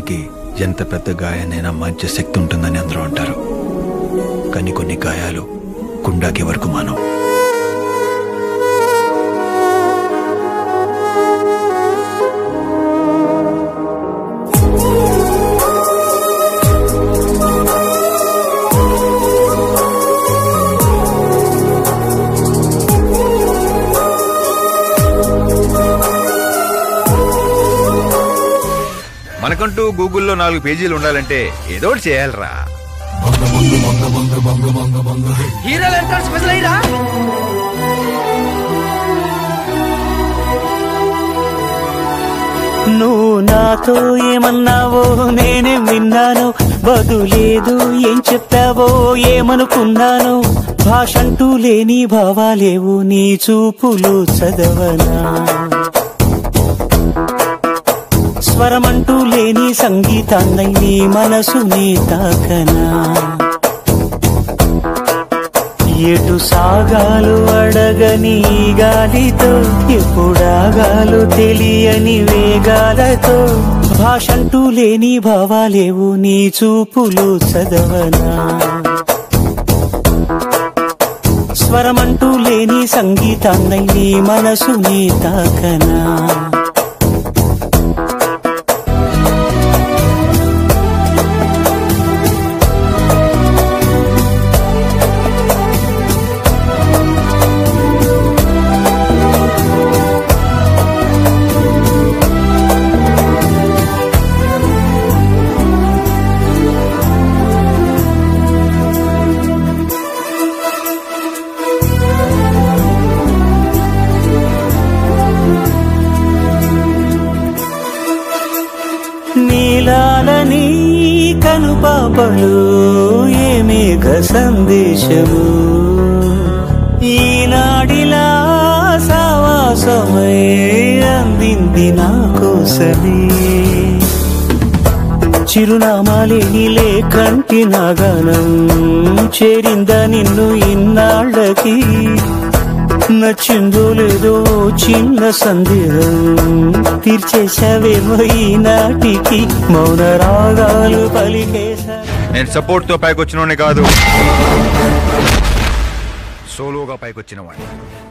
గాయానికి ఎంత పెద్ద గాయానైనా మంచి శక్తి ఉంటుందని అందరూ అంటారు కానీ కొన్ని గాయాలు కుండాకి వరకు మానవు మనకంటూ గూగుల్లో నాలుగు పేజీలు ఉండాలంటే ఏదో ఒకటి చేయాలిరా హీరోలు ఎంట్రన్స్ స్పెషల్ అయ్యరా నువ్వు నాతో ఏమన్నావో నేనే విన్నాను బదులేదు ఏం చెప్పావో ఏమనుకున్నాను భాషంటూ లేని భావాలేవు నీ చూపులు చదవనా స్వరమంటూ లేని సంగీతాన్నై నీ మనసుని తాకనా ఎటు సాగాలు అడగని ఈ గాలితో ఎప్పుడాగాలు తెలియని వేగాలతో భాషంటూ లేని భావాలేవు నీ చూపులు చదవనా స్వరమంటూ లేని సంగీతాన్నై నీ మనసుని తాకనా నీలాలని కనుపాపలు ఏ మేఘ సందేశము ఈనాడిలా సావాసమై అందింది నా కోసమే చిరునామాలేని లేకంటి నాగానం చేరిందా నిన్ను ఇన్నాళ్ళకి నచ్చిందో లేదో చిన్న సందేహం తీర్చేశావేమో ఈనాటికి మౌన రాగాలు పలికేశా నేను సపోర్ట్ తో పైకి వచ్చిన కాదు సోలోగా పైకి వచ్చిన వాడిని